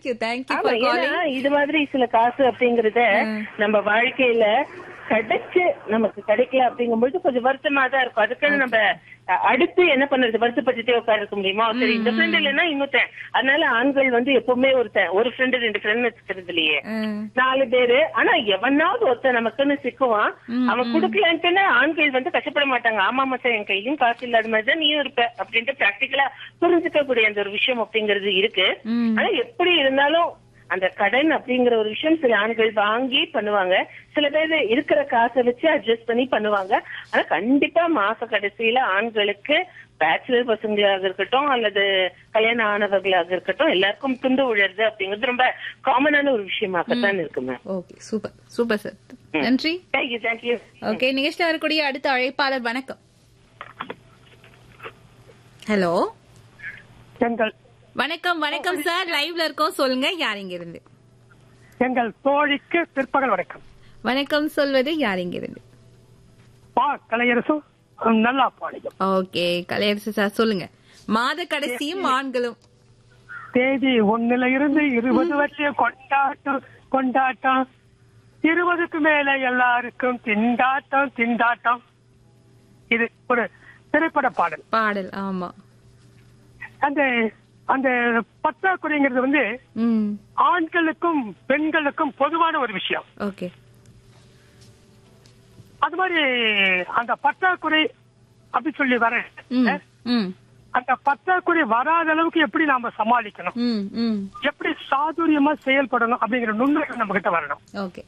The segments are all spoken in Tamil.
தேங்க்யூ தேங்க்யூ ஆமா ஏன்னா இது மாதிரி சில காசு அப்படிங்கறத நம்ம வாழ்க்கையில கிடைச்சு நமக்கு கிடைக்கல அப்படிங்கும்போது கொஞ்சம் வருத்தமா தான் இருக்கும் அதுக்கான நம்ம அ- அடுத்து என்ன பண்றது வருத்தப்பட்டுட்டே உட்கார இருக்க முடியுமா சரி இந்த ஃப்ரெண்ட் இல்லைன்னா இன்னொருத்தன் அதனால ஆண்கள் வந்து எப்பவுமே ஒருத்தன் ஒரு ஃப்ரெண்டு ரெண்டு ஃப்ரெண்ட் வச்சுக்கிறது இல்லையே நாலு பேரு ஆனா எவனாவது ஒருத்தன் நமக்குன்னு சிக்குவான் அவன் குடுக்கலன்ட்டுன்னு ஆண்கள் வந்து கஷ்டப்பட மாட்டாங்க ஆமா மச்சான் என் கையிலும் காசு இல்லாத மாதிரி தான் நீயும் இருப்ப அப்படின்ட்டு பிராக்டிக்கலா புரிஞ்சுக்க கூடிய அந்த ஒரு விஷயம் அப்படிங்கிறது இருக்கு ஆனா எப்படி இருந்தாலும் அந்த கடன் அப்படிங்கிற ஒரு விஷயம் சில ஆண்கள் வாங்கி பண்ணுவாங்க சில பேர் இருக்கிற காசை வச்சு அட்ஜஸ்ட் பண்ணி பண்ணுவாங்க ஆனா கண்டிப்பா மாச கடைசியில ஆண்களுக்கு பேச்சுலர் பசங்களாக இருக்கட்டும் அல்லது கல்யாணம் ஆனவர்களாக இருக்கட்டும் எல்லாருக்கும் துண்டு விழுறது அப்படிங்கிறது ரொம்ப காமனான ஒரு விஷயமாகத்தான் இருக்கு ma'am okay super super sir நன்றி தேங்க்யூ தேங்க்யூ ஓகே நிகழ்ச்சியில் வரக்கூடிய அடுத்த அழைப்பாளர் வணக்கம் ஹலோ எங்கள் வணக்கம் வணக்கம் சார் லைவ்ல இருக்கோம் சொல்லுங்க யார் இங்க இருந்து எங்கள் தோழிக்கு பிற்பகல் வணக்கம் வணக்கம் சொல்வது யார் இங்க இருந்து பா கலையரசு நல்லா பாடிக்கும் ஓகே கலையரசு சார் சொல்லுங்க மாத கடைசியும் ஆண்களும் தேதி ஒண்ணுல இருந்து இருபது வரையும் கொண்டாட்டம் கொண்டாட்டம் இருபதுக்கு மேல எல்லாருக்கும் திண்டாட்டம் திண்டாட்டம் இது ஒரு திரைப்பட பாடல் பாடல் ஆமா அந்த அந்த பற்றாக்குறைங்கிறது வந்து ம் ஆண்களுக்கும் பெண்களுக்கும் பொதுவான ஒரு விஷயம் ஓகே அது மாதிரி அந்த பற்றாக்குறை அப்படி சொல்லி வர ம் ம் அந்த பற்றாக்குறை வராத அளவுக்கு எப்படி நாம சமாளிக்கணும் ம் ம் எப்படி சாதுரியமா செயல்படணும் அப்படிங்கிற நுண்ணுகள் நம்ம கிட்ட வரணும் ஓகே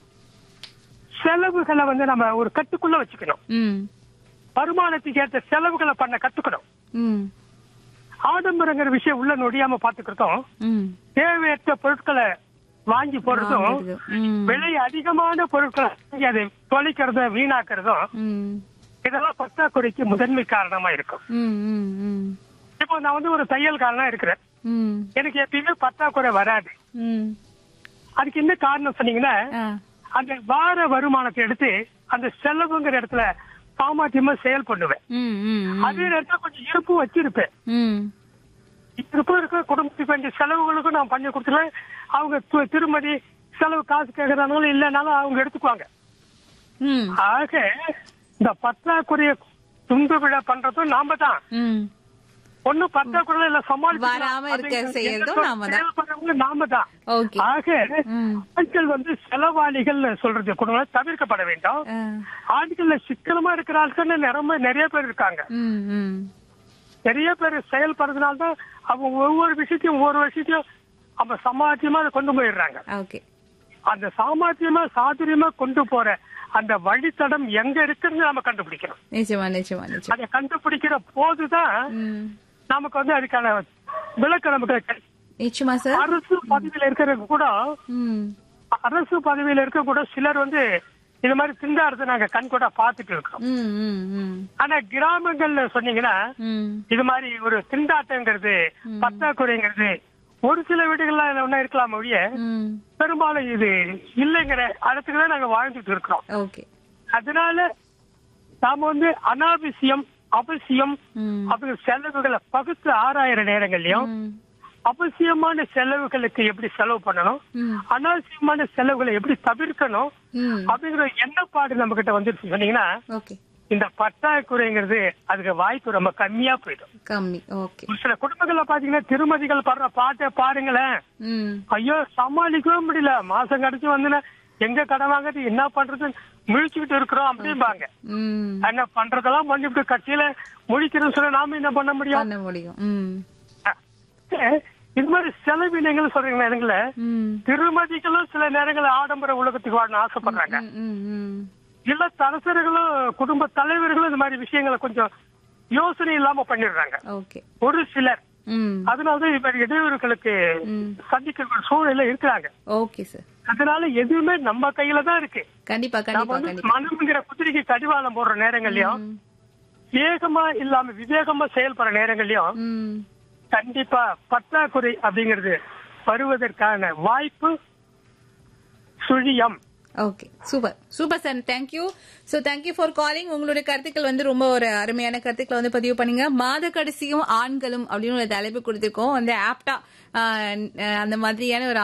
செலவுகளை வந்து நம்ம ஒரு கட்டுக்குள்ள வச்சுக்கணும் ம் வருமானத்துக்கு ஏற்ற செலவுகளை பண்ண கத்துக்கணும் ம் ஆடம்பரங்கிற விஷயம் உள்ள நொடியாம பாத்துக்கிறதும் ம் தேவையற்ற பொருட்களை வாங்கி போறதும் வாங்குறது. ம். விலை அதிகமான பொருட்களை வாங்கி அதை தொலைக்கிறதும் வீணாக்குறதும் ம் இதெல்லாம் பற்றாக்குறைக்கு முதன்மை காரணமா இருக்கும் ம் ம் ம் இப்போ நான் வந்து ஒரு தையல்காரனா இருக்கிறேன் ம் எனக்கு எப்பயுமே பற்றாக்குறை வராது ம் அதுக்கு என்ன காரணம் சொன்னீங்கன்னா ஆ அந்த வார வருமானத்தை எடுத்து அந்த செலவுங்கிற இடத்துல சாமர்த்தியமா செயல் பண்ணுவேன் ம் ம் அதே நேரத்துல கொஞ்சம் இருப்பும் வச்சிருப்பேன் ம் இருப்பும் இருக்க குடும்பத்துக்கு வேண்டிய செலவுகளுக்கும் நான் பண்ணி கொடுத்துருவேன் அவங்க து- திருமதி செலவு காசு கேட்கறாங்களும் இல்லைனாலும் அவங்க எடுத்துக்குவாங்க ம் ஆக இந்த பற்றாக்குறைய துண்டு விழா பண்றதும் நாம தான் ம் ஒண்ணும் பற்றாக்குறை இல்ல சமாளிச்சு வராம இருக்க செய்யறதும் நாம தான். செயல்படுறவங்க நாம தான் ஓகே ஆக ம் ஆண்கள் வந்து செலவாளிகள் சொல்றது குடும்பம் தவிர்க்கப்பட வேண்டும் ஆ. ஆண்கள்ல சிக்கனமா இருக்கிற ஆட்கள் நிறைய நிறைய பேர் இருக்காங்க ம் ம் நிறைய பேர் செயல்படுறதுனால தான் அவங்க ஒவ்வொரு விஷயத்தையும் ஒவ்வொரு விஷயத்தையும் அவங்க சமாத்தியமா அதை கொண்டு போயிடுறாங்க ஓகே அந்த சாமர்த்தியமா சாதுரியமா கொண்டு போற அந்த வழித்தடம் எங்க இருக்குன்னு நாம கண்டுபிடிக்கணும் நிச்சயமா நிச்சயமா நிச்சயம் அதை கண்டுபிடிக்கிற போதுதான் ம் நமக்கு வந்து அதுக்கான விளக்கம் நமக்கு கிடைக்கும். நிச்சயமா சார் அரசு பதவியில இருக்கிறவங்க கூட ம் அரசு பதவியில இருக்க கூட சிலர் வந்து இது மாதிரி திண்டாடுறதை நாங்க கண் கூட பாத்துட்டு இருக்கோம் ம் ம் ம் ஆனா கிராமங்கள்ல சொன்னீங்கன்னா ம் இது மாதிரி ஒரு திண்டாட்டங்கிறது பற்றாக்குறைங்கிறது ஒரு சில வீடுகள்ல ஒண்ணா இருக்கலாம் ஒழிய ம் பெரும்பாலும் இது இல்லைங்கிற இடத்துக்கு தான் நாங்க வாழ்ந்துட்டு இருக்கிறோம் ஓகே அதனால நாம வந்து அனாவசியம் அவசியம் ம் அப்படிங்கிற செலவுகளை பகுத்து ஆறாயிர நேரங்கள்லயும் ம் அவசியமான செலவுகளுக்கு எப்படி செலவு பண்ணணும் ம் அனாவசியமான செலவுகளை எப்படி தவிர்க்கணும் ம் அப்படிங்கிற எண்ணப்பாடு நம்ம கிட்ட வந்துருச்சு சொன்னீங்கன்னா ஓகே இந்த பற்றாக்குறைங்கிறது அதுக்கு வாய்ப்பு ரொம்ப கம்மியா போயிடும் கம்மி ஓகே ஒரு சில குடும்பங்கள்ல பாத்தீங்கன்னா திருமதிகள் பாடுற பாட்டை பாருங்களேன் ம் ஐயோ சமாளிக்கவே முடியல மாசம் கடைசி வந்து எங்க கடன் வாங்குறது என்ன பண்றது முழிச்சுக்கிட்டு இருக்கிறோம் அப்படிம்பாங்க ம் என்ன பண்றதெல்லாம் பண்ணிவிட்டு கட்சியில முழிக்கிறோம் சொல்ல நாம என்ன பண்ண முடியும் பண்ண முடியும் ம் அஹ், இது மாதிரி செலவினங்கள் சொல்றீங்களா எனக்குல ம் திருமதிகளும் சில நேரங்கள் ஆடம்பர உலகத்துக்கு வாழணும் ஆசைப்படுறாங்க ம், ம் ம் இல்ல தரசர்களும் குடும்ப தலைவர்களும் இந்த மாதிரி விஷயங்களை கொஞ்சம் யோசனை இல்லாம பண்ணிடுறாங்க ஓகே ஒரு சிலர் ம் அதனாலதான் இப்ப இடையூறுகளுக்கு ம் சந்திக்கிற சூழ்நிலை இருக்கிறாங்க ஓகே சார் அதனால எதுவுமே நம்ம கையில தான் இருக்கு கண்டிப்பா நம்ம கண்டிப்பா வந்து கண்டிப்பா மனம்ங்கிற குதிரைக்கு கடிவாளம் போடுற நேரங்கள்லயும் ம், வேகமா இல்லாம விவேகமா செயல்படுற நேரங்கள்லயும் ம் கண்டிப்பா பற்றாக்குறை அப்படிங்கிறது வருவதற்கான வாய்ப்பு சுழியம் okay super super sir thank you so thank you for calling உங்களுடைய கருத்துக்கள் வந்து ரொம்ப ஒரு அருமையான கருத்துக்களை வந்து பதிவு பண்ணீங்க மாத கடைசியும் ஆண்களும் அப்படின்னு ஒரு தலைப்பு கொடுத்துருக்கோம் வந்து ஆப்டா அந்த மாதிரியான ஒரு